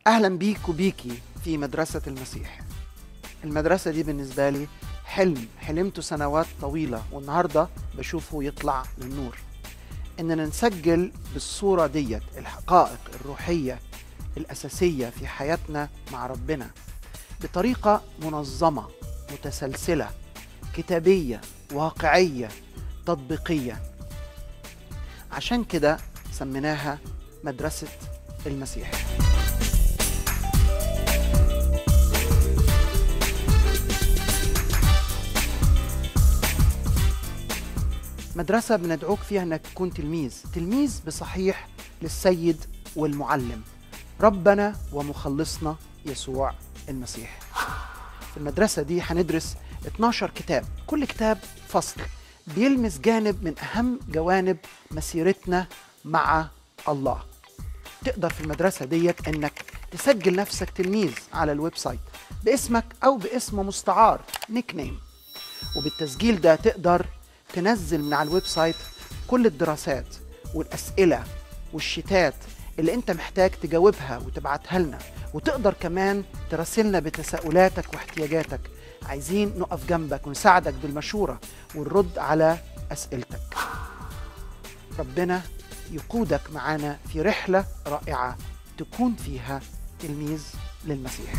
اهلا بيك وبيكي في مدرسه المسيح المدرسه دي بالنسبه لي حلم حلمته سنوات طويله والنهارده بشوفه يطلع للنور اننا نسجل بالصوره ديت الحقائق الروحيه الاساسيه في حياتنا مع ربنا بطريقه منظمه متسلسله كتابيه واقعيه تطبيقيه عشان كده سميناها مدرسه المسيح مدرسة بندعوك فيها انك تكون تلميذ، تلميذ بصحيح للسيد والمعلم ربنا ومخلصنا يسوع المسيح. في المدرسة دي هندرس 12 كتاب، كل كتاب فصل بيلمس جانب من أهم جوانب مسيرتنا مع الله. تقدر في المدرسة ديت انك تسجل نفسك تلميذ على الويب سايت باسمك او باسم مستعار نيك نيم وبالتسجيل ده تقدر تنزل من على الويب سايت كل الدراسات والاسئله والشتات اللي انت محتاج تجاوبها وتبعتها لنا وتقدر كمان تراسلنا بتساؤلاتك واحتياجاتك عايزين نقف جنبك ونساعدك بالمشوره والرد على اسئلتك ربنا يقودك معانا في رحله رائعه تكون فيها تلميذ للمسيح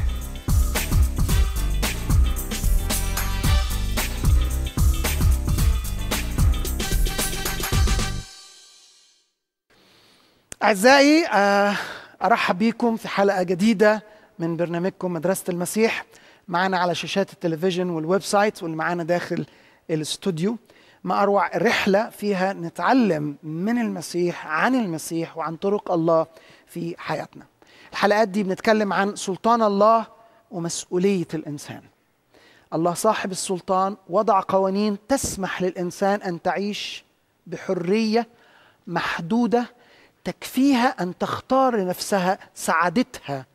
أعزائي آه، أرحب بكم في حلقة جديدة من برنامجكم مدرسة المسيح معنا على شاشات التلفزيون والويب سايت واللي معانا داخل الاستوديو ما أروع رحلة فيها نتعلم من المسيح عن المسيح وعن طرق الله في حياتنا الحلقات دي بنتكلم عن سلطان الله ومسؤولية الإنسان الله صاحب السلطان وضع قوانين تسمح للإنسان أن تعيش بحرية محدودة تكفيها ان تختار لنفسها سعادتها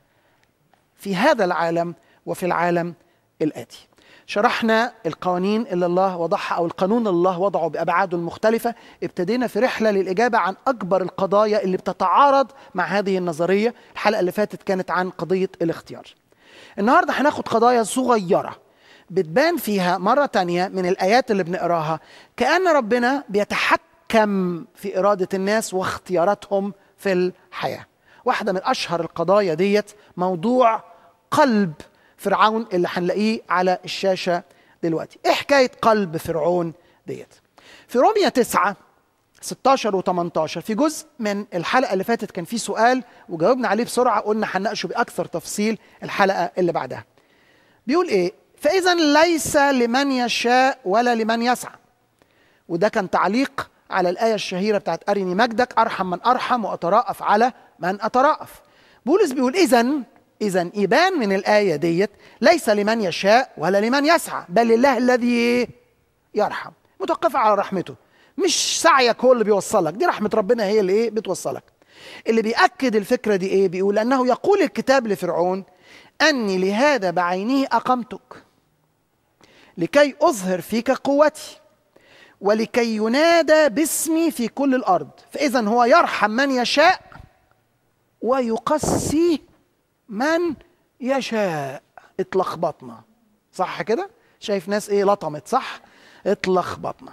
في هذا العالم وفي العالم الاتي. شرحنا القوانين اللي الله وضعها او القانون اللي الله وضعه بابعاده المختلفه، ابتدينا في رحله للاجابه عن اكبر القضايا اللي بتتعارض مع هذه النظريه، الحلقه اللي فاتت كانت عن قضيه الاختيار. النهارده هناخد قضايا صغيره بتبان فيها مره تانية من الايات اللي بنقراها كان ربنا بيتحكم كم في إرادة الناس واختياراتهم في الحياة واحدة من أشهر القضايا ديت موضوع قلب فرعون اللي هنلاقيه على الشاشة دلوقتي إيه حكاية قلب فرعون ديت في رومية 9 16 و 18 في جزء من الحلقة اللي فاتت كان في سؤال وجاوبنا عليه بسرعة قلنا هنناقشه بأكثر تفصيل الحلقة اللي بعدها بيقول إيه فإذا ليس لمن يشاء ولا لمن يسعى وده كان تعليق على الآية الشهيرة بتاعت أرني مجدك أرحم من أرحم وأترأف على من أترأف بولس بيقول إذا إذا يبان من الآية ديت ليس لمن يشاء ولا لمن يسعى بل لله الذي يرحم متوقفة على رحمته مش سعيك هو اللي بيوصلك دي رحمة ربنا هي اللي إيه بتوصلك اللي بيأكد الفكرة دي إيه بيقول أنه يقول الكتاب لفرعون أني لهذا بعينه أقمتك لكي أظهر فيك قوتي ولكي ينادى باسمي في كل الارض فاذا هو يرحم من يشاء ويقسي من يشاء اتلخبطنا صح كده شايف ناس ايه لطمت صح اتلخبطنا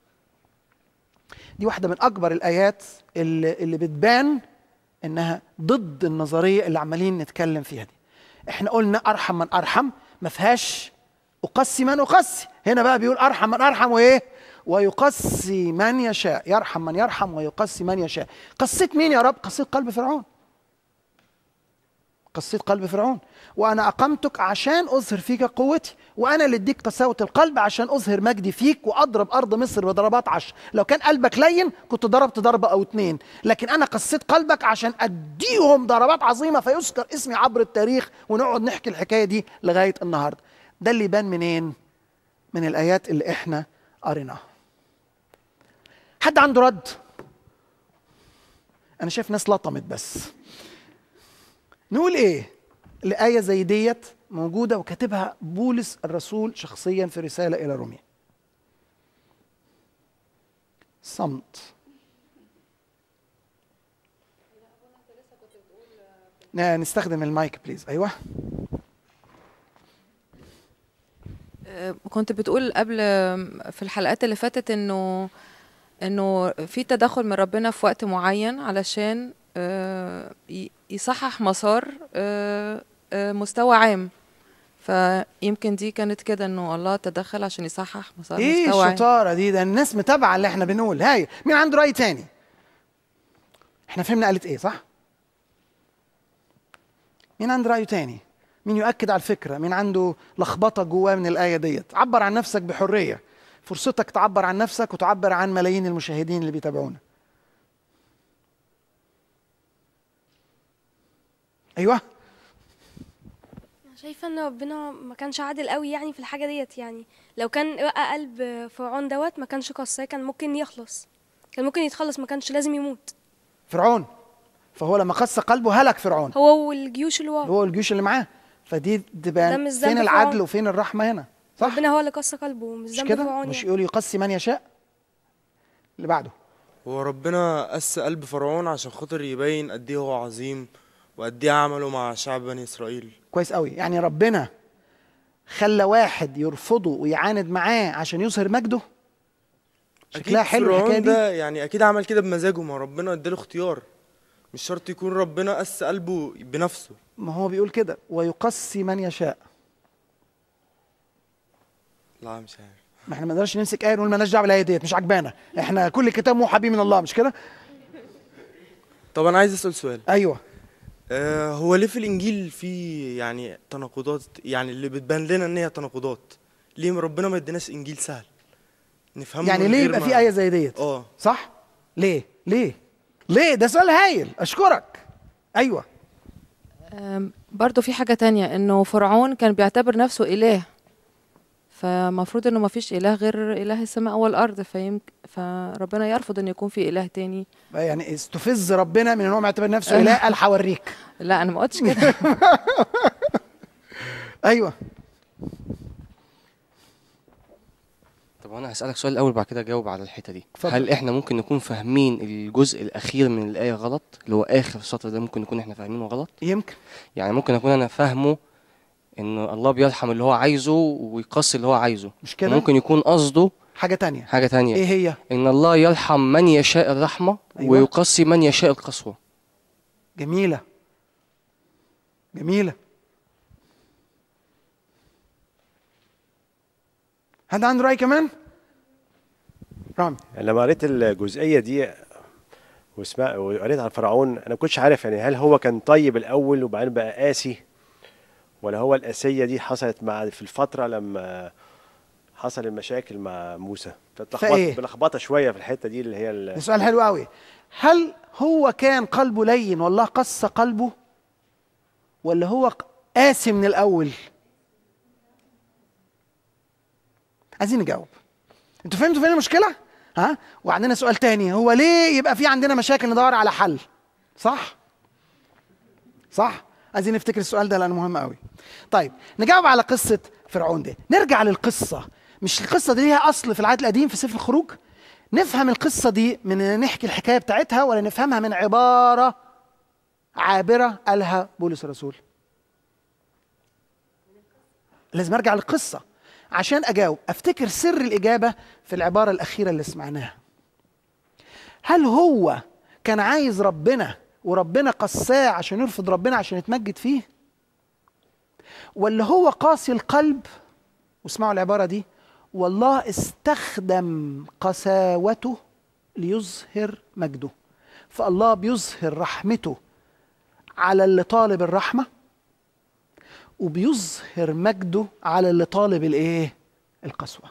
دي واحده من اكبر الايات اللي, اللي بتبان انها ضد النظريه اللي عمالين نتكلم فيها دي احنا قلنا ارحم من ارحم ما فيهاش اقسي من اقسي هنا بقى بيقول ارحم من ارحم وايه ويقسي من يشاء يرحم من يرحم ويقسي من يشاء قسيت مين يا رب قسيت قلب فرعون قسيت قلب فرعون وانا اقمتك عشان اظهر فيك قوتي وانا اللي اديك قساوه القلب عشان اظهر مجدي فيك واضرب ارض مصر بضربات عشر لو كان قلبك لين كنت ضربت ضربه او اتنين لكن انا قسيت قلبك عشان اديهم ضربات عظيمه فيذكر اسمي عبر التاريخ ونقعد نحكي الحكايه دي لغايه النهارده ده اللي يبان منين من الايات اللي احنا قريناها حد عنده رد انا شايف ناس لطمت بس نقول ايه لآية زي ديت موجودة وكاتبها بولس الرسول شخصيا في رسالة إلى روميا صمت ن- نستخدم المايك بليز ايوه آه، كنت بتقول قبل في الحلقات اللي فاتت انه انه في تدخل من ربنا في وقت معين علشان آه، ي- يصحح مسار آه، آه، مستوى عام فيمكن دي كانت كده انه الله تدخل عشان يصحح مسار ايه مستوى عام الشطاره دي ده الناس متابعه اللي احنا بنقول هاي مين عنده راي تاني احنا فهمنا قالت ايه صح مين عنده راي تاني مين يؤكد على الفكره مين عنده لخبطه جواه من الايه ديت عبر عن نفسك بحريه فرصتك تعبر عن نفسك وتعبر عن ملايين المشاهدين اللي بيتابعونا ايوه أنا شايفة ان ربنا ما كانش عادل قوي يعني في الحاجة ديت يعني لو كان بقى قلب فرعون دوت ما كانش قصاه كان ممكن يخلص كان ممكن يتخلص ما كانش لازم يموت فرعون فهو لما قص قلبه هلك فرعون هو والجيوش اللي وراه هو الجيوش اللي معاه فدي ده تبان مش فين ذنب العدل فرعون. وفين الرحمه هنا صح ربنا هو اللي قص قلبه مش مش ذنب كده فرعون مش يعني. يقول يقصي من يشاء اللي بعده هو ربنا قس قلب فرعون عشان خاطر يبين قد ايه هو عظيم وقد ايه عمله مع شعب بني اسرائيل كويس قوي يعني ربنا خلى واحد يرفضه ويعاند معاه عشان يظهر مجده شكلها اكيد حلو فرعون الحكايه دي ده يعني اكيد عمل كده بمزاجه ما ربنا اداله اختيار مش شرط يكون ربنا قس قلبه بنفسه ما هو بيقول كده ويقصي من يشاء لا مش عارف ما احنا ما نقدرش نمسك ايه نقول مالناش دعوه بالايه ديت مش عجبانا احنا كل كتاب موحى به من الله مش كده طب انا عايز اسال سؤال ايوه آه هو ليه في الانجيل في يعني تناقضات يعني اللي بتبان لنا ان هي تناقضات ليه ربنا ما اديناش انجيل سهل نفهمه يعني من ليه غير يبقى ما- في ايه زي ديت اه صح ليه ليه ليه ده سؤال هايل اشكرك ايوه آم، برضو في حاجة تانية انه فرعون كان بيعتبر نفسه اله فمفروض انه مفيش اله غير اله السماء والارض فيمكن فربنا يرفض ان يكون في اله تاني يعني استفز ربنا من ان هو معتبر نفسه اله قال هوريك لا انا ما قلتش كده ايوه طب انا هسألك سؤال الاول بعد كده اجاوب على الحتة دي اتفضل. هل احنا ممكن نكون فاهمين الجزء الاخير من الآية غلط اللي هو اخر السطر ده ممكن نكون احنا فاهمينه غلط يمكن يعني ممكن اكون انا فاهمه ان الله بيرحم اللي هو عايزه ويقص اللي هو عايزه مش كده ممكن يكون قصده حاجه تانية حاجة تانية ايه هي ان الله يرحم من يشاء الرحمة أيوة. ويقصي من يشاء القسوة جميله جميله حد عنده راي كمان رامي يعني لما قريت الجزئيه دي واسمع وقريت عن فرعون انا ما كنتش عارف يعني هل هو كان طيب الاول وبعدين بقى قاسي ولا هو القاسيه دي حصلت مع في الفتره لما حصل المشاكل مع موسى فإيه؟ فاتلخبطت بلخبطه شويه في الحته دي اللي هي ده ال- سؤال حلو قوي هل هو كان قلبه لين والله قص قلبه ولا هو ق- قاسي من الاول عايزين نجاوب انتوا فهمتوا فين المشكله ها وعندنا سؤال تاني هو ليه يبقى في عندنا مشاكل ندور على حل صح صح عايزين نفتكر السؤال ده لانه مهم قوي طيب نجاوب على قصه فرعون دي نرجع للقصه مش القصه دي ليها اصل في العهد القديم في سفر الخروج نفهم القصه دي من إن نحكي الحكايه بتاعتها ولا نفهمها من عباره عابره قالها بولس الرسول لازم ارجع للقصه عشان اجاوب افتكر سر الاجابه في العباره الاخيره اللي سمعناها هل هو كان عايز ربنا وربنا قساه عشان يرفض ربنا عشان يتمجد فيه ولا هو قاسي القلب واسمعوا العباره دي والله استخدم قساوته ليظهر مجده فالله بيظهر رحمته على اللي طالب الرحمه وبيظهر مجده على اللي طالب الايه القسوه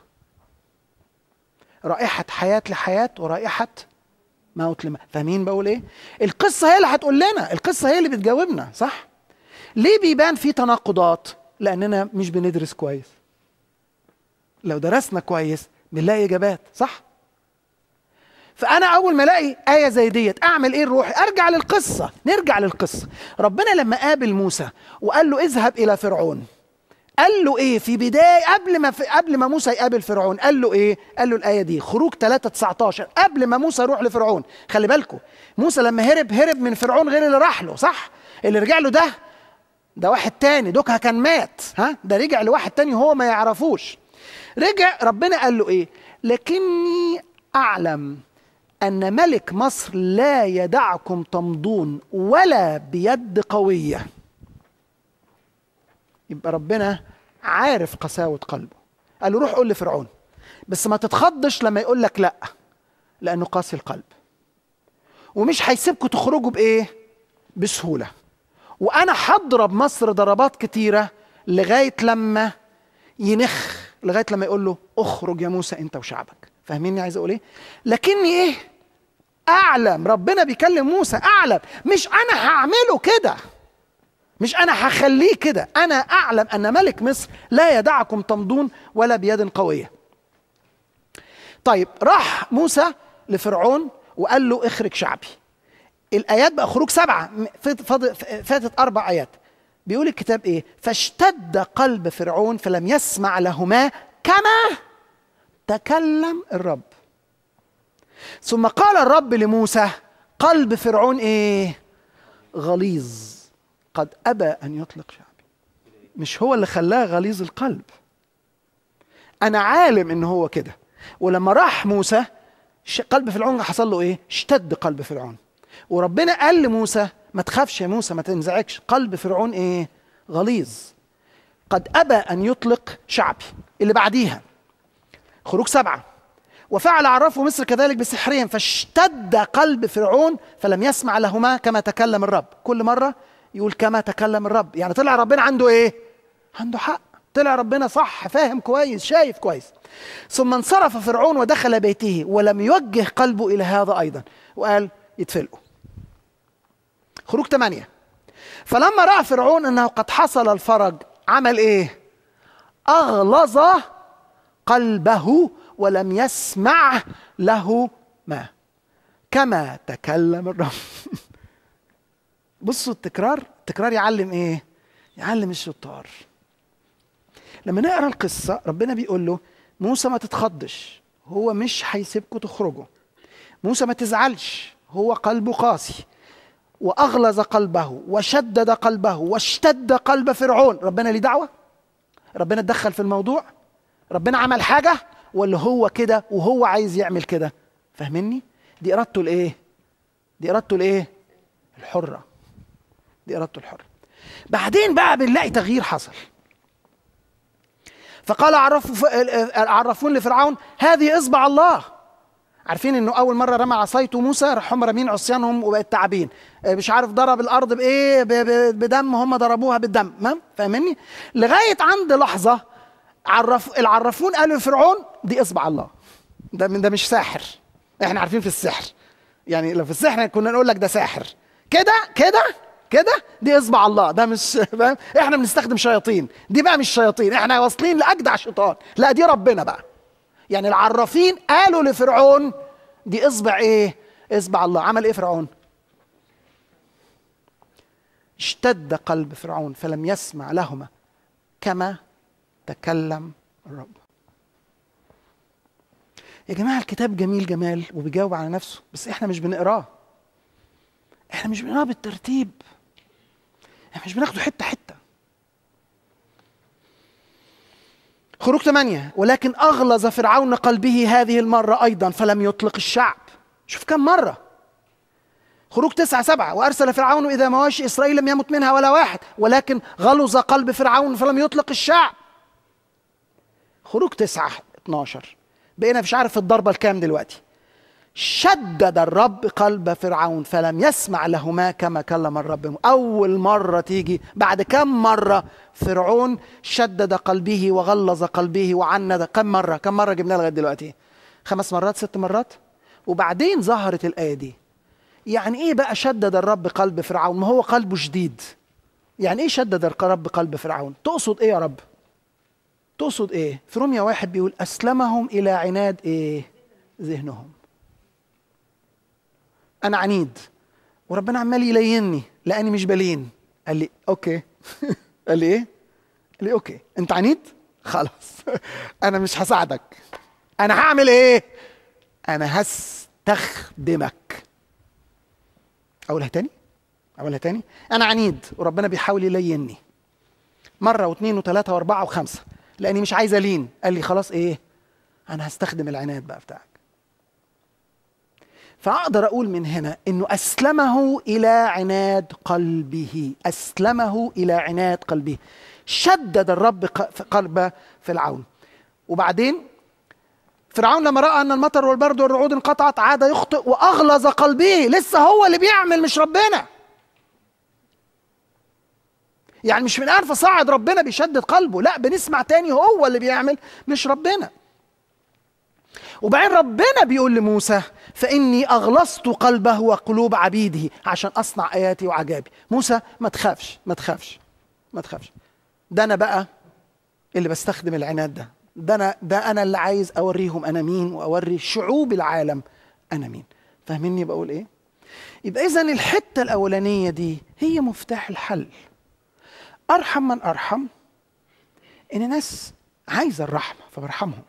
رائحه حياه لحياه ورائحه موت لما فاهمين بقول ايه القصه هي اللي هتقول لنا القصه هي اللي بتجاوبنا صح ليه بيبان في تناقضات لاننا مش بندرس كويس لو درسنا كويس بنلاقي اجابات صح فانا اول ما الاقي ايه زي ديت اعمل ايه الروحي ارجع للقصه نرجع للقصه ربنا لما قابل موسى وقال له اذهب الى فرعون قال له ايه في بدايه قبل ما في قبل ما موسى يقابل فرعون قال له ايه قال له الايه دي خروج 3 19 قبل ما موسى يروح لفرعون خلي بالكم موسى لما هرب هرب من فرعون غير اللي راح له صح اللي رجع له ده ده واحد تاني دوكها كان مات ها ده رجع لواحد تاني هو ما يعرفوش رجع ربنا قال له ايه لكني اعلم ان ملك مصر لا يدعكم تمضون ولا بيد قويه يبقى ربنا عارف قساوه قلبه قال له روح قول لفرعون بس ما تتخضش لما يقول لك لا لانه قاسي القلب ومش هيسيبكم تخرجوا بايه بسهوله وانا هضرب مصر ضربات كتيره لغايه لما ينخ لغايه لما يقول له اخرج يا موسى انت وشعبك فاهميني عايز اقول ايه لكني ايه اعلم ربنا بيكلم موسى اعلم مش انا هعمله كده مش انا هخليه كده انا اعلم ان ملك مصر لا يدعكم تمضون ولا بيد قويه طيب راح موسى لفرعون وقال له اخرج شعبي الايات بقى خروج سبعه فات- فاض- فاتت اربع ايات بيقول الكتاب ايه فاشتد قلب فرعون فلم يسمع لهما كما تكلم الرب ثم قال الرب لموسى قلب فرعون ايه غليظ قد ابى ان يطلق شعبي مش هو اللي خلاه غليظ القلب انا عالم ان هو كده ولما راح موسى ش- قلب فرعون حصل له ايه اشتد قلب فرعون وربنا قال لموسى ما تخافش يا موسى ما تنزعجش قلب فرعون ايه غليظ قد ابى ان يطلق شعبي اللي بعديها خروج سبعه وفعل عرفوا مصر كذلك بسحرهم فاشتد قلب فرعون فلم يسمع لهما كما تكلم الرب كل مره يقول كما تكلم الرب يعني طلع ربنا عنده ايه عنده حق طلع ربنا صح فاهم كويس شايف كويس ثم انصرف فرعون ودخل بيته ولم يوجه قلبه الى هذا ايضا وقال يتفلقوا خروج ثمانية فلما رأى فرعون أنه قد حصل الفرج عمل إيه أغلظ قلبه ولم يسمع له ما كما تكلم الرب بصوا التكرار التكرار يعلم ايه يعلم الشطار لما نقرا القصه ربنا بيقول له موسى ما تتخضش هو مش هيسيبكم تخرجوا موسى ما تزعلش هو قلبه قاسي واغلظ قلبه وشدد قلبه واشتد قلب فرعون ربنا ليه دعوه ربنا اتدخل في الموضوع ربنا عمل حاجه ولا هو كده وهو عايز يعمل كده فاهمني دي ارادته الايه دي ارادته الايه الحره دي ارادته الحره بعدين بقى بنلاقي تغيير حصل فقال عرفوا عرفون لفرعون هذه اصبع الله عارفين انه اول مره رمى عصايته موسى راح هم رامين عصيانهم وبقت تعابين آه، مش عارف ضرب الارض بايه ب- ب- بدم هم ضربوها بالدم ما فاهمني لغايه عند لحظه عرف العرفون قالوا لفرعون دي اصبع الله ده من ده مش ساحر احنا عارفين في السحر يعني لو في السحر كنا نقول لك ده ساحر كده كده كده دي اصبع الله ده مش فاهم احنا بنستخدم شياطين دي بقى مش شياطين احنا واصلين لاجدع شيطان لا دي ربنا بقى يعني العرافين قالوا لفرعون دي اصبع ايه اصبع الله عمل ايه فرعون اشتد قلب فرعون فلم يسمع لهما كما تكلم الرب يا جماعة الكتاب جميل جمال وبيجاوب على نفسه بس احنا مش بنقراه احنا مش بنقراه بالترتيب احنا مش بناخده حتة حتة خروج ثمانية ولكن أغلظ فرعون قلبه هذه المرة أيضا فلم يطلق الشعب شوف كم مرة خروج تسعة سبعة وأرسل فرعون إذا مواشي إسرائيل لم يمت منها ولا واحد ولكن غلظ قلب فرعون فلم يطلق الشعب خروج تسعة 12 بقينا مش عارف الضربة الكام دلوقتي شدد الرب قلب فرعون فلم يسمع لهما كما كلم الرب أول مرة تيجي بعد كم مرة فرعون شدد قلبه وغلظ قلبه وعند كم مرة كم مرة جبناها لغاية دلوقتي خمس مرات ست مرات وبعدين ظهرت الآية دي يعني ايه بقى شدد الرب قلب فرعون ما هو قلبه شديد يعني ايه شدد الرب قلب فرعون تقصد ايه يا رب تقصد ايه في روميا واحد بيقول اسلمهم الى عناد ايه ذهنهم انا عنيد وربنا عمال يليني لاني مش بلين قال لي اوكي قال لي ايه لي اوكي انت عنيد خلاص انا مش هساعدك انا هعمل ايه انا هستخدمك اقولها تاني اقولها تاني انا عنيد وربنا بيحاول يليني مره واثنين وثلاثه واربعه وخمسه لاني مش عايز الين قال لي خلاص ايه انا هستخدم العناد بقى بتاعك فاقدر اقول من هنا انه اسلمه الى عناد قلبه اسلمه الى عناد قلبه شدد الرب ق- في قلب فرعون وبعدين فرعون لما راى ان المطر والبرد والرعود انقطعت عاد يخطئ واغلظ قلبه لسه هو اللي بيعمل مش ربنا يعني مش من الان فصاعد ربنا بيشدد قلبه لا بنسمع تاني هو اللي بيعمل مش ربنا وبعدين ربنا بيقول لموسى فاني اغلظت قلبه وقلوب عبيده عشان اصنع اياتي وعجائبي موسى ما تخافش ما تخافش ما تخافش ده انا بقى اللي بستخدم العناد ده ده انا ده انا اللي عايز اوريهم انا مين واوري شعوب العالم انا مين فاهميني بقول ايه يبقى اذا الحته الاولانيه دي هي مفتاح الحل ارحم من ارحم ان ناس عايزه الرحمه فبرحمهم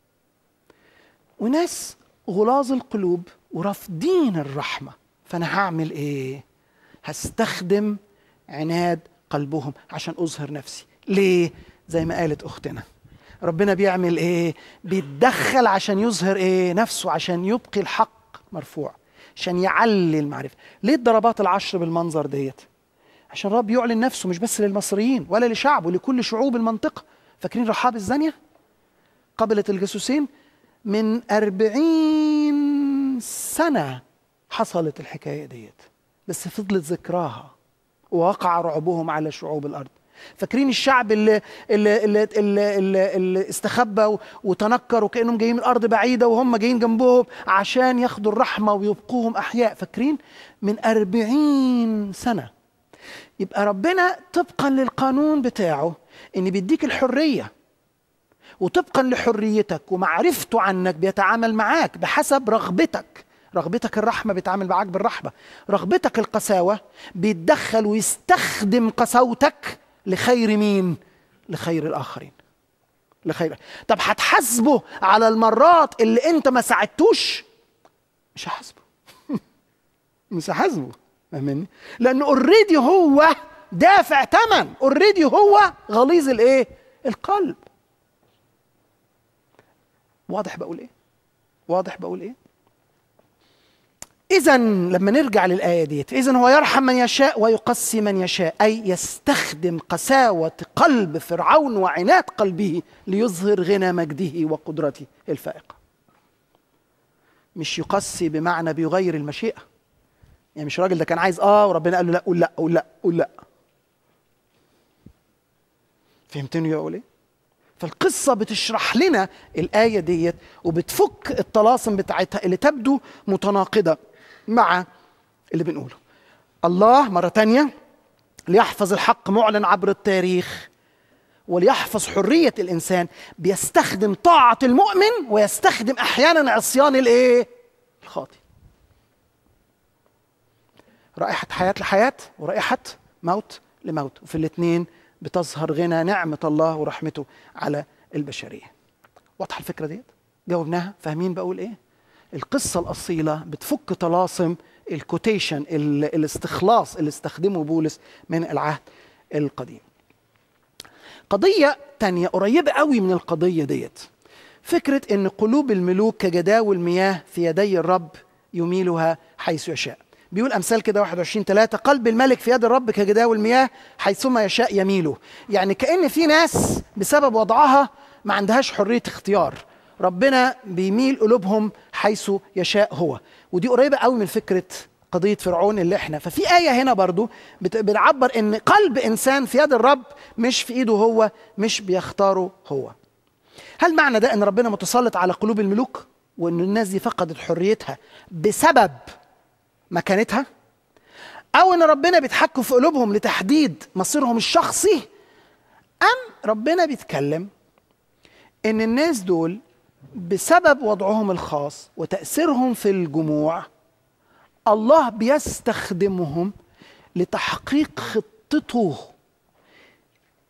وناس غلاظ القلوب ورافضين الرحمه فانا هعمل ايه هستخدم عناد قلبهم عشان اظهر نفسي ليه زي ما قالت اختنا ربنا بيعمل ايه بيتدخل عشان يظهر ايه نفسه عشان يبقي الحق مرفوع عشان يعلي المعرفه ليه الضربات العشر بالمنظر ديت عشان الرب يعلن نفسه مش بس للمصريين ولا لشعبه لكل شعوب المنطقه فاكرين رحاب الزانيه قبلت الجاسوسين من أربعين سنة حصلت الحكاية ديت بس فضلت ذكراها ووقع رعبهم على شعوب الأرض فاكرين الشعب اللي اللي اللي, اللي, اللي, اللي استخبى و- وتنكر وكأنهم جايين من أرض بعيدة وهم جايين جنبهم عشان ياخدوا الرحمة ويبقوهم أحياء فاكرين من أربعين سنة يبقى ربنا طبقا للقانون بتاعه ان بيديك الحريه وطبقا لحريتك ومعرفته عنك بيتعامل معاك بحسب رغبتك رغبتك الرحمه بيتعامل معاك بالرحمه رغبتك القساوه بيتدخل ويستخدم قساوتك لخير مين لخير الاخرين لخير طب هتحاسبه على المرات اللي انت ما ساعدتوش مش هحاسبه مش هحاسبه فاهمني لان اوريدي هو دافع ثمن اوريدي هو غليظ الايه القلب واضح بقول ايه واضح بقول ايه اذا لما نرجع للايه ديت اذا هو يرحم من يشاء ويقسي من يشاء اي يستخدم قساوه قلب فرعون وعناد قلبه ليظهر غنى مجده وقدرته الفائقه مش يقسي بمعنى بيغير المشيئه يعني مش الراجل ده كان عايز اه وربنا قال له لا قول لا قول لا قول لا فهمتني اقول ايه فالقصة بتشرح لنا الآية ديت وبتفك الطلاسم بتاعتها اللي تبدو متناقضة مع اللي بنقوله الله مرة تانية ليحفظ الحق معلن عبر التاريخ وليحفظ حرية الإنسان بيستخدم طاعة المؤمن ويستخدم أحيانا عصيان الإيه؟ الخاطئ رائحة حياة لحياة ورائحة موت لموت وفي الاثنين بتظهر غنى نعمة الله ورحمته على البشرية واضحة الفكرة ديت؟ جاوبناها فاهمين بقول ايه؟ القصة الأصيلة بتفك طلاسم الكوتيشن ال- الاستخلاص اللي استخدمه بولس من العهد القديم قضية تانية قريبة قوي من القضية ديت فكرة ان قلوب الملوك كجداول مياه في يدي الرب يميلها حيث يشاء بيقول امثال كده 21 3 قلب الملك في يد الرب كجداول مياه حيثما يشاء يميله يعني كان في ناس بسبب وضعها ما عندهاش حريه اختيار ربنا بيميل قلوبهم حيث يشاء هو ودي قريبه قوي من فكره قضيه فرعون اللي احنا ففي ايه هنا برضو بت- بتعبر ان قلب انسان في يد الرب مش في ايده هو مش بيختاره هو هل معنى ده ان ربنا متسلط على قلوب الملوك وان الناس دي فقدت حريتها بسبب مكانتها او ان ربنا بيتحكم في قلوبهم لتحديد مصيرهم الشخصي ام ربنا بيتكلم ان الناس دول بسبب وضعهم الخاص وتاثيرهم في الجموع الله بيستخدمهم لتحقيق خطته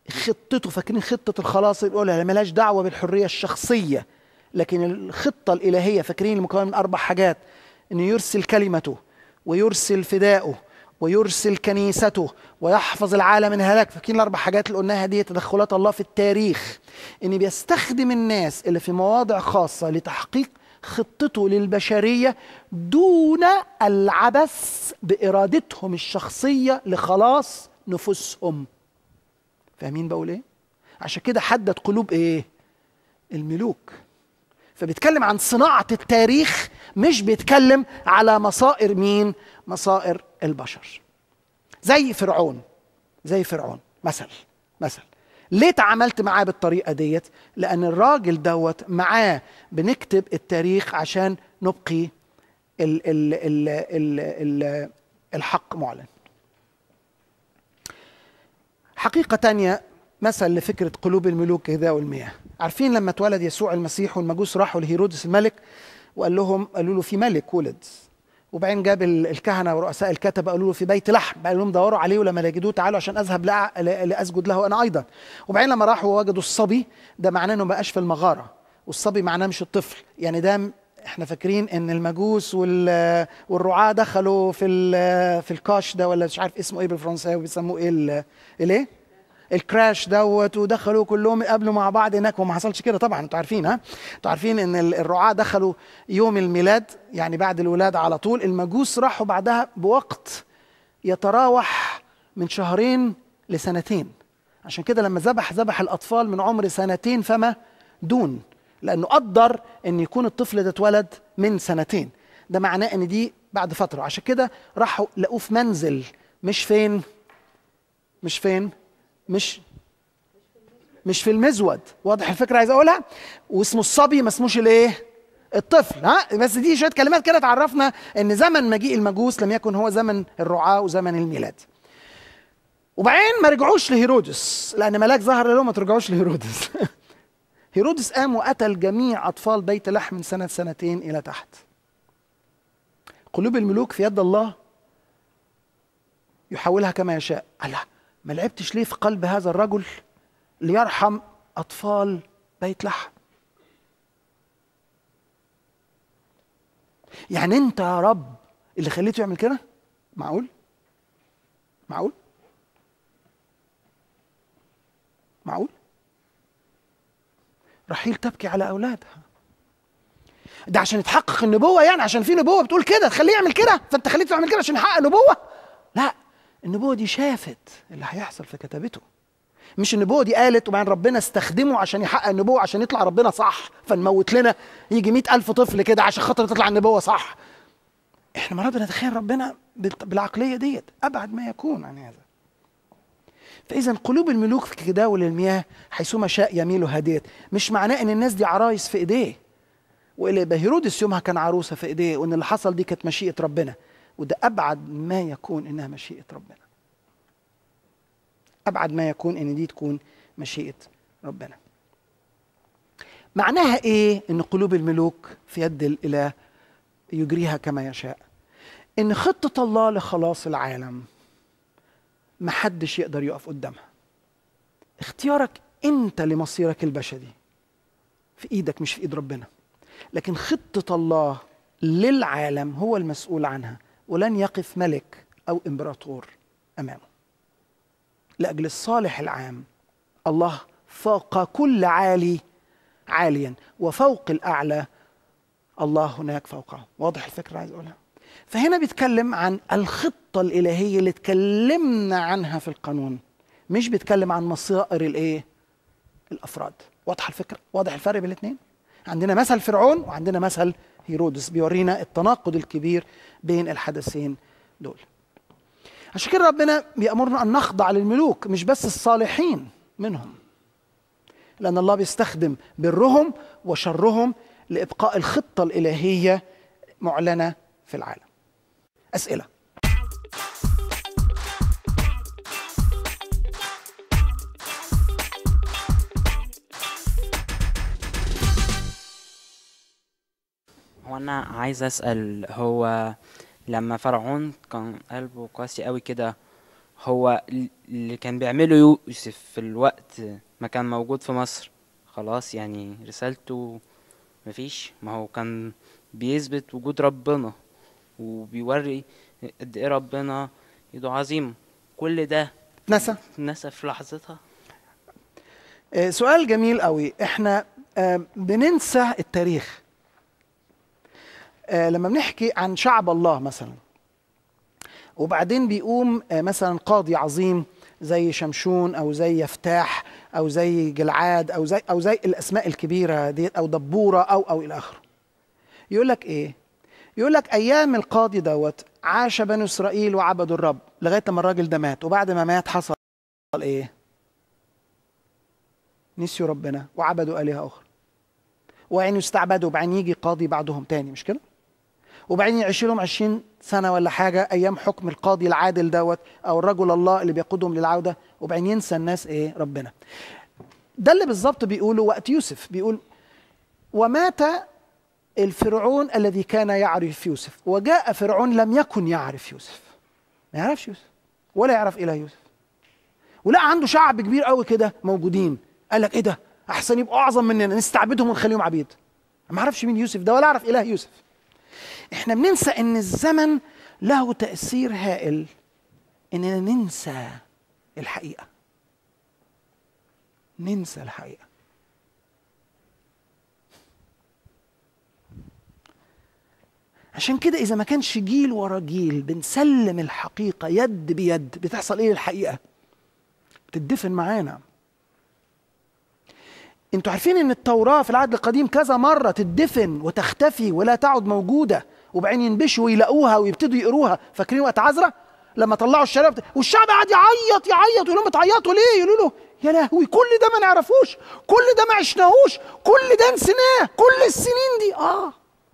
خطته فاكرين خطه الخلاص اللي بيقولها ملهاش دعوه بالحريه الشخصيه لكن الخطه الالهيه فاكرين المكون من اربع حاجات انه يرسل كلمته ويرسل فداؤه ويرسل كنيسته ويحفظ العالم من هلاك فاكرين الاربع حاجات اللي قلناها دي تدخلات الله في التاريخ ان بيستخدم الناس اللي في مواضع خاصه لتحقيق خطته للبشريه دون العبث بارادتهم الشخصيه لخلاص نفوسهم فاهمين بقول ايه عشان كده حدد قلوب ايه الملوك فبيتكلم عن صناعه التاريخ مش بيتكلم على مصائر مين مصائر البشر زي فرعون زي فرعون مثل مثل ليه تعاملت معاه بالطريقه ديت لان الراجل دوت معاه بنكتب التاريخ عشان نبقي ال ال ال ال ال الحق معلن حقيقه تانية مثل لفكره قلوب الملوك كذا والمياه عارفين لما اتولد يسوع المسيح والمجوس راحوا لهيرودس الملك وقال لهم قالوا له في ملك ولد وبعدين جاب الكهنه ورؤساء الكتبه قالوا له في بيت لحم قالوا لهم دوروا عليه ولما يجدوه تعالوا عشان اذهب لاسجد له انا ايضا وبعدين لما راحوا وجدوا الصبي ده معناه انه ما بقاش في المغاره والصبي معناه مش الطفل يعني ده احنا فاكرين ان المجوس والرعاة دخلوا في في الكاش ده ولا مش عارف اسمه ايه بالفرنساوي بيسموه ايه الايه الكراش دوت ودخلوا كلهم قابلوا مع بعض هناك وما حصلش كده طبعا انتوا عارفين ها انتوا عارفين ان الرعاة دخلوا يوم الميلاد يعني بعد الولاده على طول المجوس راحوا بعدها بوقت يتراوح من شهرين لسنتين عشان كده لما ذبح ذبح الاطفال من عمر سنتين فما دون لانه قدر ان يكون الطفل ده اتولد من سنتين ده معناه ان دي بعد فتره عشان كده راحوا لقوه في منزل مش فين مش فين مش مش في المزود واضح الفكره عايز اقولها واسمه الصبي ما اسموش الايه الطفل ها بس دي شويه كلمات كده تعرفنا ان زمن مجيء المجوس لم يكن هو زمن الرعاة وزمن الميلاد وبعدين ما رجعوش لهيرودس لان ملاك ظهر لهم ما ترجعوش لهيرودس هيرودس قام وقتل جميع اطفال بيت لحم من سنه سنتين الى تحت قلوب الملوك في يد الله يحولها كما يشاء الله ما لعبتش ليه في قلب هذا الرجل ليرحم اطفال بيت لحم يعني انت يا رب اللي خليته يعمل كده معقول معقول معقول رحيل تبكي على اولادها ده عشان يتحقق النبوه يعني عشان في نبوه بتقول كده تخليه يعمل كده فانت خليته يعمل كده عشان يحقق نبوه لا النبوه دي شافت اللي هيحصل في كتابته مش النبوه دي قالت وبعدين ربنا استخدمه عشان يحقق النبوه عشان يطلع ربنا صح فنموت لنا يجي مئة ألف طفل كده عشان خاطر تطلع النبوه صح احنا مرات بنتخيل ربنا بالعقليه ديت ابعد ما يكون عن هذا فاذا قلوب الملوك في تداول المياه حيثما شاء يميل هديت مش معناه ان الناس دي عرايس في ايديه والا يبقى هيرودس يومها كان عروسه في ايديه وان اللي حصل دي كانت مشيئه ربنا وده ابعد ما يكون انها مشيئه ربنا ابعد ما يكون ان دي تكون مشيئه ربنا معناها ايه ان قلوب الملوك في يد الاله يجريها كما يشاء ان خطه الله لخلاص العالم محدش يقدر يقف قدامها اختيارك انت لمصيرك البشري في ايدك مش في ايد ربنا لكن خطه الله للعالم هو المسؤول عنها ولن يقف ملك او امبراطور امامه لاجل الصالح العام الله فوق كل عالي عاليا وفوق الاعلى الله هناك فوقه واضح الفكره عايز اقولها فهنا بيتكلم عن الخطه الالهيه اللي اتكلمنا عنها في القانون مش بيتكلم عن مصائر الايه الافراد واضح الفكره واضح الفرق بين الاثنين عندنا مثل فرعون وعندنا مثل هيرودس بيورينا التناقض الكبير بين الحدثين دول عشان كده ربنا بيأمرنا أن نخضع للملوك مش بس الصالحين منهم لأن الله بيستخدم برهم وشرهم لإبقاء الخطة الإلهية معلنة في العالم أسئلة هو انا عايز اسال هو لما فرعون كان قلبه قاسي قوي كده هو ال- اللي كان بيعمله يوسف في الوقت ما كان موجود في مصر خلاص يعني رسالته مفيش ما هو كان بيثبت وجود ربنا وبيوري قد ايه ربنا ايده عظيم كل ده نسى نسى في لحظتها آه، سؤال جميل قوي احنا آه، بننسى التاريخ آه، لما بنحكي عن شعب الله مثلا وبعدين بيقوم آه، مثلا قاضي عظيم زي شمشون او زي يفتاح او زي جلعاد او زي او زي الاسماء الكبيره دي او دبوره او او الى اخره يقول لك ايه يقول لك ايام القاضي دوت عاش بنو اسرائيل وعبدوا الرب لغايه لما الراجل ده مات وبعد ما مات حصل ايه نسيوا ربنا وعبدوا آلهة أخرى وبعدين يستعبدوا وبعدين يجي قاضي بعدهم تاني مش كده؟ وبعدين يعيش لهم 20 سنة ولا حاجة أيام حكم القاضي العادل دوت أو الرجل الله اللي بيقودهم للعودة وبعدين ينسى الناس إيه؟ ربنا. ده اللي بالظبط بيقوله وقت يوسف بيقول ومات الفرعون الذي كان يعرف يوسف وجاء فرعون لم يكن يعرف يوسف ما يعرفش يوسف ولا يعرف إله يوسف ولقى عنده شعب كبير قوي كده موجودين قال لك ايه ده احسن يبقوا اعظم مننا نستعبدهم ونخليهم عبيد ما اعرفش مين يوسف ده ولا اعرف اله يوسف احنا بننسى ان الزمن له تاثير هائل اننا ننسى الحقيقه ننسى الحقيقه عشان كده اذا ما كانش جيل ورا جيل بنسلم الحقيقه يد بيد بتحصل ايه الحقيقه بتدفن معانا انتوا عارفين ان التوراة في العهد القديم كذا مرة تدفن وتختفي ولا تعد موجودة وبعدين ينبشوا ويلاقوها ويبتدوا يقروها فاكرين وقت عزرة لما طلعوا الشراب والشعب قعد يعيط يعيط يقول لهم بتعيطوا ليه يقولوا له يا لهوي كل ده ما نعرفوش كل ده ما عشناهوش كل ده نسيناه كل السنين دي اه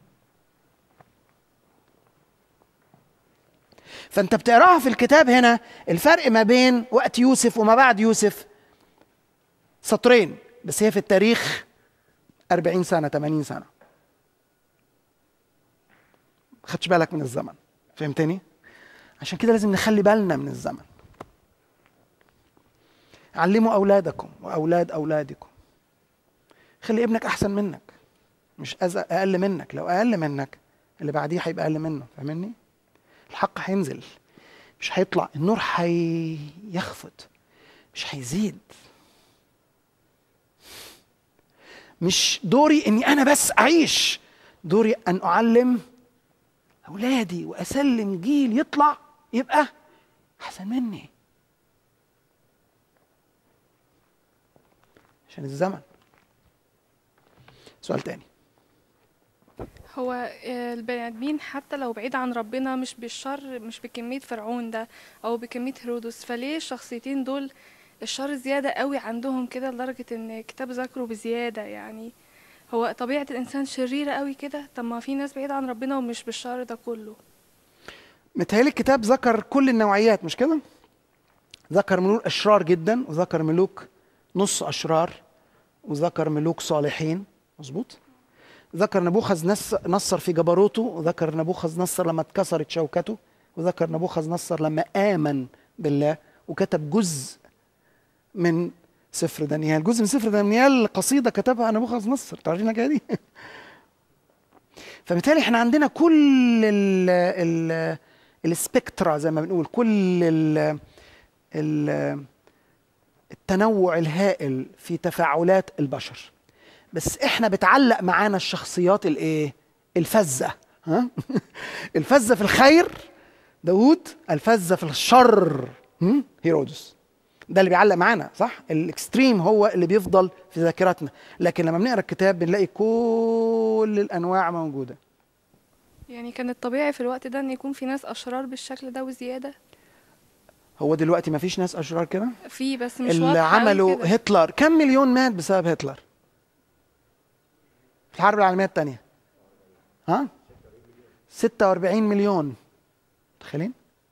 فانت بتقراها في الكتاب هنا الفرق ما بين وقت يوسف وما بعد يوسف سطرين بس هي في التاريخ 40 سنه 80 سنه ما خدش بالك من الزمن فهمتني عشان كده لازم نخلي بالنا من الزمن علموا اولادكم واولاد اولادكم خلي ابنك احسن منك مش أز- اقل منك لو اقل منك اللي بعديه هيبقى اقل منه فاهمني الحق هينزل مش هيطلع النور هيخفت مش هيزيد مش دوري اني انا بس اعيش دوري ان اعلم اولادي واسلم جيل يطلع يبقى احسن مني عشان الزمن سؤال تاني هو آه، البني ادمين حتى لو بعيد عن ربنا مش بالشر مش بكمية فرعون ده او بكمية هيرودس فليه الشخصيتين دول الشر زيادة قوي عندهم كده لدرجة ان الكتاب ذكره بزيادة يعني هو طبيعة الانسان شريرة قوي كده طب ما في ناس بعيدة عن ربنا ومش بالشر ده كله متهيألي الكتاب ذكر كل النوعيات مش كده؟ ذكر ملوك أشرار جدا وذكر ملوك نص أشرار وذكر ملوك صالحين مظبوط؟ ذكر نبوخذ نص نصر في جبروته وذكر نبوخذ نصر لما اتكسرت شوكته وذكر نبوخذ نصر لما آمن بالله وكتب جزء من سفر دانيال جزء من سفر دانيال قصيدة كتبها نبوخذ نصر تعرفين الحكاية دي؟ فبالتالي احنا عندنا كل ال ال السبكترا زي ما بنقول كل ال ال التنوع الهائل في تفاعلات البشر بس احنا بتعلق معانا الشخصيات الايه الفزه ها الفزه في الخير داوود الفزه في الشر هم؟ هيرودس ده اللي بيعلق معانا صح الاكستريم هو اللي بيفضل في ذاكرتنا لكن لما بنقرا الكتاب بنلاقي كل الانواع موجوده يعني كان الطبيعي في الوقت ده ان يكون في ناس اشرار بالشكل ده وزيادة هو دلوقتي ما فيش ناس اشرار كده في بس مش اللي واضحة أوي عملوا كده. هتلر كم مليون مات بسبب هتلر في الحرب العالميه الثانيه ها 46 مليون متخيلين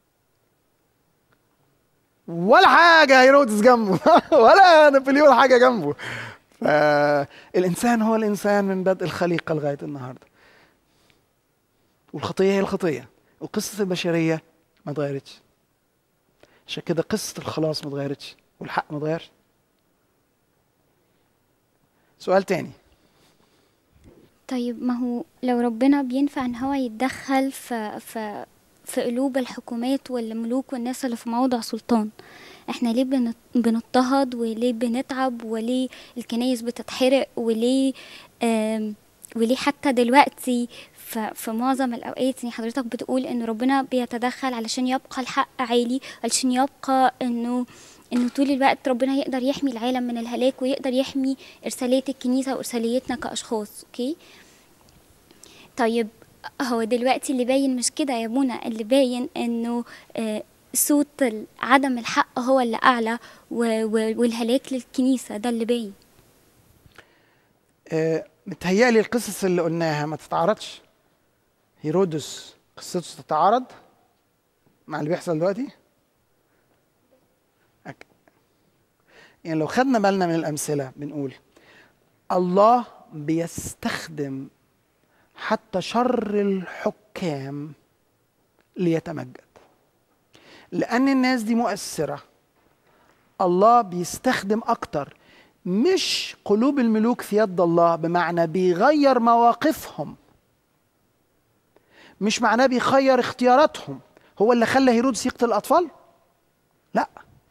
ولا حاجه هيرودس جنبه ولا نابليون حاجه جنبه فالانسان هو الانسان من بدء الخليقه لغايه النهارده والخطيه هي الخطيه وقصه البشريه ما اتغيرتش عشان كده قصه الخلاص ما اتغيرتش والحق ما اتغيرش سؤال تاني طيب ما هو لو ربنا بينفع ان هو يتدخل في في في قلوب الحكومات والملوك والناس اللي في موضع سلطان احنا ليه بنت- بنضطهد وليه بنتعب وليه الكنايس بتتحرق وليه آم، وليه حتى دلوقتي ف- في معظم الاوقات يعني حضرتك بتقول ان ربنا بيتدخل علشان يبقى الحق عالي علشان يبقى انه انه طول الوقت ربنا يقدر يحمي العالم من الهلاك ويقدر يحمي ارسالية الكنيسة وارساليتنا كاشخاص اوكي طيب هو دلوقتي اللي باين مش كده يا بونا اللي باين انه آه، صوت ال- عدم الحق هو اللي اعلى و- و- والهلاك للكنيسة ده اللي باين آه، متهيألي القصص اللي قلناها ما تتعارضش هيرودس قصته تتعارض مع اللي بيحصل دلوقتي أك- يعني لو خدنا بالنا من الأمثلة بنقول الله بيستخدم حتى شر الحكام ليتمجد لأن الناس دي مؤثرة الله بيستخدم أكتر مش قلوب الملوك في يد الله بمعنى بيغير مواقفهم مش معناه بيغير اختياراتهم هو اللي خلى هيرودس يقتل الأطفال لا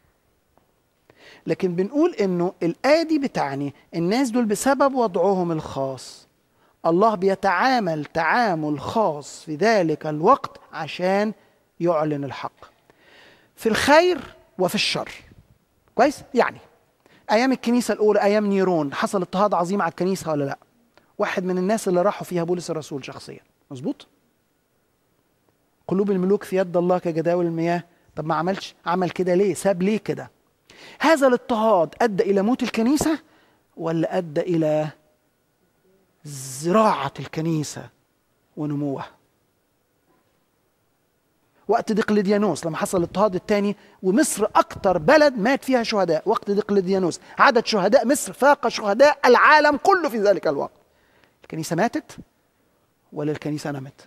لكن بنقول انه الآية دي بتعني الناس دول بسبب وضعهم الخاص الله بيتعامل تعامل خاص في ذلك الوقت عشان يعلن الحق في الخير وفي الشر كويس يعني ايام الكنيسه الاولى ايام نيرون حصل اضطهاد عظيم على الكنيسه ولا لا واحد من الناس اللي راحوا فيها بولس الرسول شخصيا مظبوط قلوب الملوك في يد الله كجداول المياه طب ما عملش عمل كده ليه ساب ليه كده هذا الاضطهاد ادى الى موت الكنيسه ولا ادى الى زراعه الكنيسه ونموها وقت دقلديانوس لما حصل الاضطهاد الثاني ومصر اكتر بلد مات فيها شهداء وقت دقلديانوس عدد شهداء مصر فاق شهداء العالم كله في ذلك الوقت الكنيسه ماتت ولا الكنيسه نمت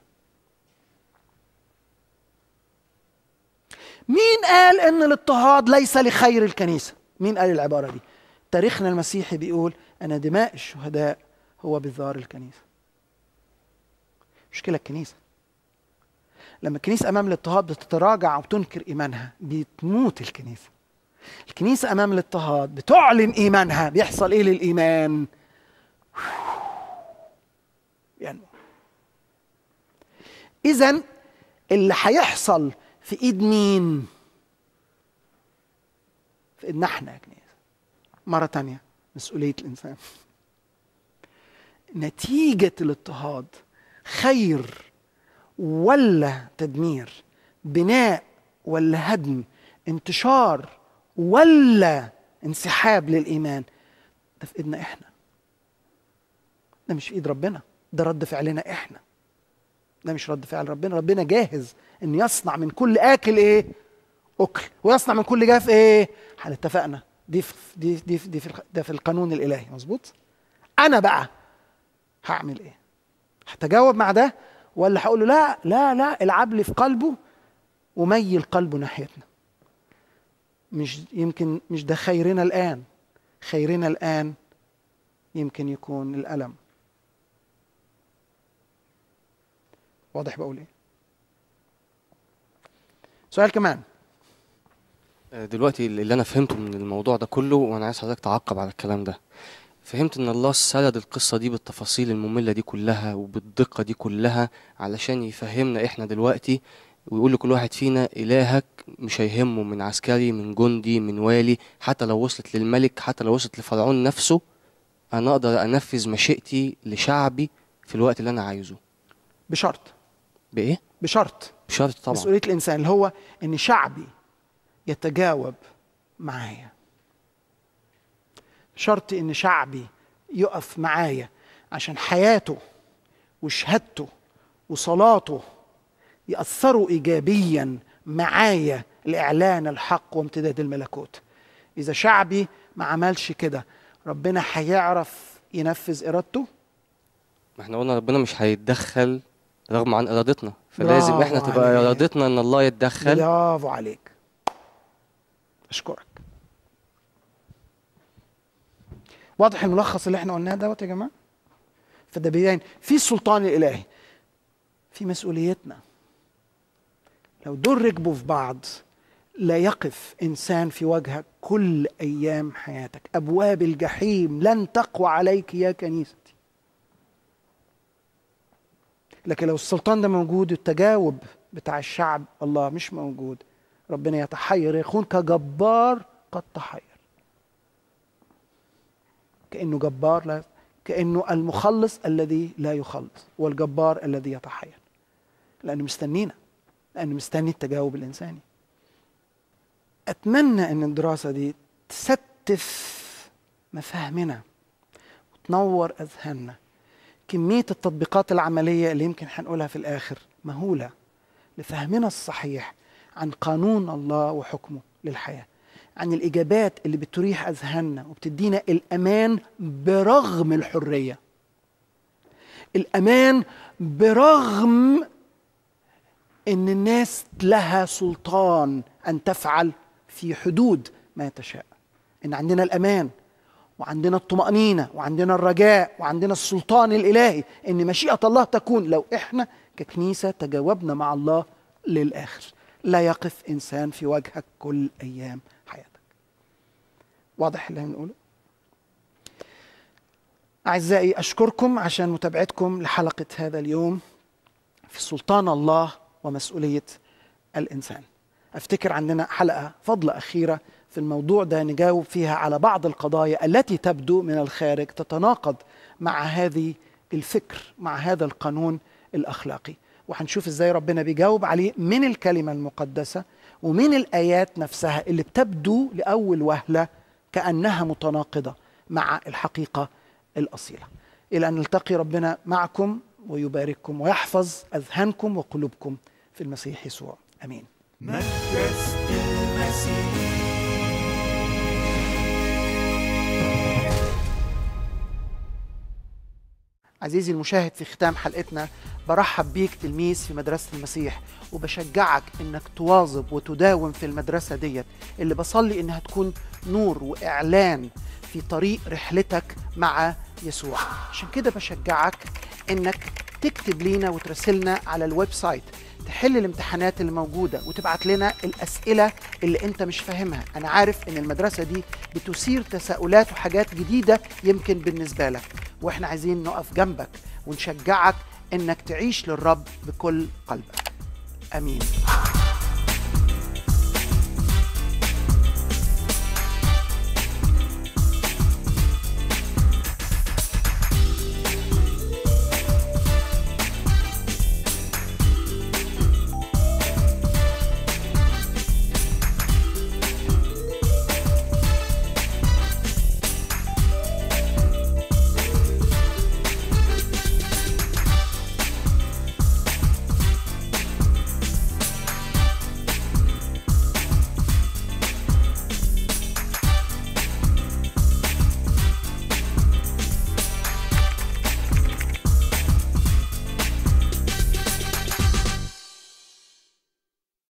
مين قال ان الاضطهاد ليس لخير الكنيسه مين قال العباره دي تاريخنا المسيحي بيقول ان دماء الشهداء هو بذار الكنيسه مشكله الكنيسه لما الكنيسه امام الاضطهاد بتتراجع وتنكر ايمانها بتموت الكنيسه الكنيسه امام الاضطهاد بتعلن ايمانها بيحصل ايه للايمان يعني اذا اللي هيحصل في ايد مين في ايدنا احنا يا كنيسه مره تانية مسؤوليه الانسان نتيجه الاضطهاد خير ولا تدمير بناء ولا هدم انتشار ولا انسحاب للايمان ده في ايدنا احنا ده مش في ايد ربنا ده رد فعلنا احنا ده مش رد فعل ربنا ربنا جاهز ان يصنع من كل اكل ايه اكل ويصنع من كل جاف ايه احنا اتفقنا دي في دي دي في دي في الق- ده في القانون الالهي مظبوط انا بقى هعمل ايه هتجاوب مع ده ولا هقول له لا لا لا العب لي في قلبه وميل قلبه ناحيتنا مش يمكن مش ده خيرنا الان خيرنا الان يمكن يكون الالم واضح بقول ايه سؤال كمان آه، دلوقتي اللي انا فهمته من الموضوع ده كله وانا عايز حضرتك تعقب على الكلام ده فهمت ان الله سرد القصة دي بالتفاصيل المملة دي كلها وبالدقة دي كلها علشان يفهمنا احنا دلوقتي ويقول لكل واحد فينا الهك مش هيهمه من عسكري من جندي من والي حتى لو وصلت للملك حتى لو وصلت لفرعون نفسه انا اقدر انفذ مشيئتي لشعبي في الوقت اللي انا عايزه بشرط بايه بشرط بشرط طبعا مسؤوليه الانسان اللي هو ان شعبي يتجاوب معايا شرط ان شعبي يقف معايا عشان حياته وشهادته وصلاته يأثروا إيجابيا معايا لإعلان الحق وامتداد الملكوت إذا شعبي ما عملش كده ربنا هيعرف ينفذ إرادته ما احنا قلنا ربنا مش هيتدخل رغم عن ارادتنا فلازم برافو احنا تبقى عليك. ارادتنا ان الله يتدخل برافو عليك اشكرك واضح الملخص اللي احنا قلناه دوت يا جماعه فده بيبين في السلطان الالهي في مسؤوليتنا لو دول ركبوا في بعض لا يقف انسان في وجهك كل ايام حياتك ابواب الجحيم لن تقوى عليك يا كنيستي لكن لو السلطان ده موجود التجاوب بتاع الشعب الله مش موجود ربنا يتحير يكون كجبار قد تحير كانه جبار لا كانه المخلص الذي لا يخلص والجبار الذي يتحير لانه مستنينا لانه مستني التجاوب الانساني اتمنى ان الدراسه دي تستف مفاهمنا وتنور اذهاننا كميه التطبيقات العمليه اللي يمكن هنقولها في الاخر مهوله لفهمنا الصحيح عن قانون الله وحكمه للحياه عن الاجابات اللي بتريح اذهاننا وبتدينا الامان برغم الحريه الامان برغم ان الناس لها سلطان ان تفعل في حدود ما تشاء ان عندنا الامان وعندنا الطمانينه وعندنا الرجاء وعندنا السلطان الالهي ان مشيئه الله تكون لو احنا ككنيسه تجاوبنا مع الله للاخر لا يقف انسان في وجهك كل ايام حياتك واضح اللي هنقوله اعزائي اشكركم عشان متابعتكم لحلقه هذا اليوم في سلطان الله ومسؤوليه الانسان افتكر عندنا حلقه فضله اخيره في الموضوع ده نجاوب فيها على بعض القضايا التي تبدو من الخارج تتناقض مع هذه الفكر مع هذا القانون الاخلاقي وهنشوف ازاي ربنا بيجاوب عليه من الكلمه المقدسه ومن الايات نفسها اللي بتبدو لاول وهله كانها متناقضه مع الحقيقه الاصيله الى ان نلتقي ربنا معكم ويبارككم ويحفظ اذهانكم وقلوبكم في المسيح يسوع امين مجلس المسيح عزيزي المشاهد في ختام حلقتنا برحب بيك تلميذ في مدرسة المسيح وبشجعك انك تواظب وتداوم في المدرسة ديت اللي بصلي انها تكون نور واعلان في طريق رحلتك مع يسوع عشان كده بشجعك انك تكتب لينا وتراسلنا على الويب سايت تحل الامتحانات اللي موجودة وتبعت لنا الأسئلة اللي أنت مش فاهمها أنا عارف أن المدرسة دي بتثير تساؤلات وحاجات جديدة يمكن بالنسبة لك وإحنا عايزين نقف جنبك ونشجعك أنك تعيش للرب بكل قلبك آمين